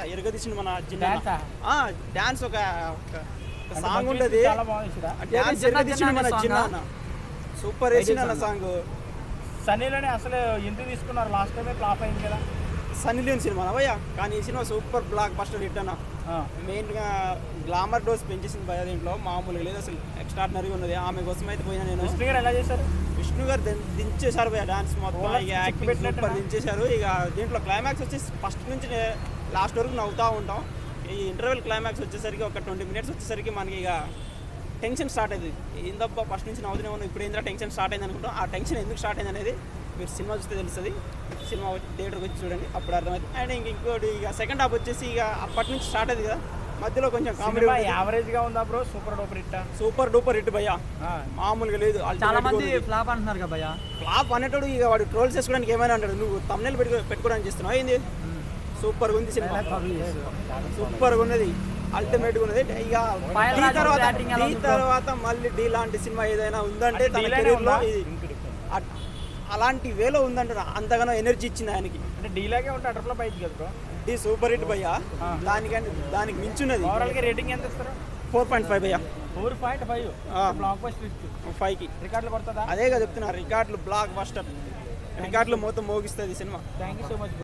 ఎరగదీసిన మన Dance ఆ? Dance ఒక ఒక అంటే సాంగ్ మంచి ఉంటుంది చాలా బాగుంది చూడా డాన్స్ చిన్న ఎరగదీసిన మన చిన్న చిన్న song ఆ? సూపర్ వేసిన అన్న సాంగ్ సన్నీలోనే అసలు ఎందుకు తీసుకున్నారు లాస్ట్ టైమే ఫ్లాప్ అయింది కదా సన్నీ లియోన్ సినిమా భయ్య కానీ ఈ cinema super blockbuster hit అన్న ఆ. మెయిన్గా గ్లామర్ డోస్ పెంచేసింది భయ దీంట్లో మామూలుగా లేదు అసలు ఎక్స్ట్రాడినరీగా ఉన్నది ఆమె కోసం అయితే పోయినా నేను విష్ణు గారు ఎలా చేశారు విష్ణు గారు దిం- దించేశారు భయ డాన్స్ మొత్తం Roller ఇక stick యాక్టింగ్ పెట్టినట్టేనా? సూపర్ దించేశారు ఇక దీంట్లో క్లైమాక్స్ వచ్చి ఫస్ట్ నుంచి లాస్ట్ వరకు నవ్వుతూ ఉంటాం ఈ ఇంటర్వెల్ క్లైమాక్స్ వచ్చేసరికి ఒక ట్వంటీ మినిట్స్ వచ్చేసరికి మనకి ఇక టెన్షన్ స్టార్ట్ అయింది ఏందబ్బా ఫస్ట్ నుంచి నవ్వుతూనే ఉన్నాం ఇప్పుడు ఏంద్రా టెన్షన్ స్టార్ట్ అయింది అనుకుంటాం ఆ టెన్షన్ ఎందుకు స్టార్ట్ అయింది అనేది మీరు సినిమా చూస్తే తెలుస్తుంది సినిమా వచ్చి థియేటర్కి వచ్చి చూడండి అప్పుడు అర్థమవుతుంది అండ్ ఇంక ఇంకోటి ఇక సెకండ్ హాఫ్ వచ్చేసి ఇక అప్పటి నుంచి స్టార్ట్ అయింది కదా మధ్యలో కొంచెం కామెడీ సినిమా యావరేజ్ గా ఉందా bro super duper hit super duper hit భయ్యా మామూలుగా లేదు చాలా మంది ఫ్లాప్ అంటున్నారు కదా భయ్య ఫ్లాప్ అనేటోడు ఇక వాడు ట్రోల్స్ చేసుకోవడానికి ఏమైనా అంటాడు నువ్వు తమ్నెల్ పెట్టుకో పెట్టుకోవడానికి చేస్తున్నావు ఏంది సూపర్గా ఉంది సినిమా సూపర్గా ఉన్నది అల్టిమేట్గా ఉన్నది ఇక పాయల్ డీ రాజు తర్వాత batting ఎలా డీ ఉంది bro? తర్వాత మళ్ళీ డీ లాంటి సినిమా ఏదైనా ఉందంటే తన డీలానే కెరీర్లో ఉందా? ఇది అట్- అలాంటి వేలో ఉందంటున్నా అంతగానో ఎనర్జీ ఇచ్చింది ఆయనకి అంటే డీలాగే ఉంటే అటర్ఫ్లాప్ అయింది కదా బ్రో డీ సూపర్ హిట్ భయ్యా దానికంటే దానికి మించున్నది ఓవరాల్ గా రేటింగ్ ఎంత ఇస్తారు ఫోర్ పాయింట్ ఫైవ్ భయ్యా ఫోర్ పాయింట్ ఫైవ్ ఆ. బ్లాక్ బస్టర్ హిట్ ఫైవ్కి రికార్డులు పడుతుందా అదేగా చెప్తున్నా రికార్డులు బ్లాక్ బస్టర్ రికార్డులు మొత్తం మోగిస్తుంది cinema thank you so much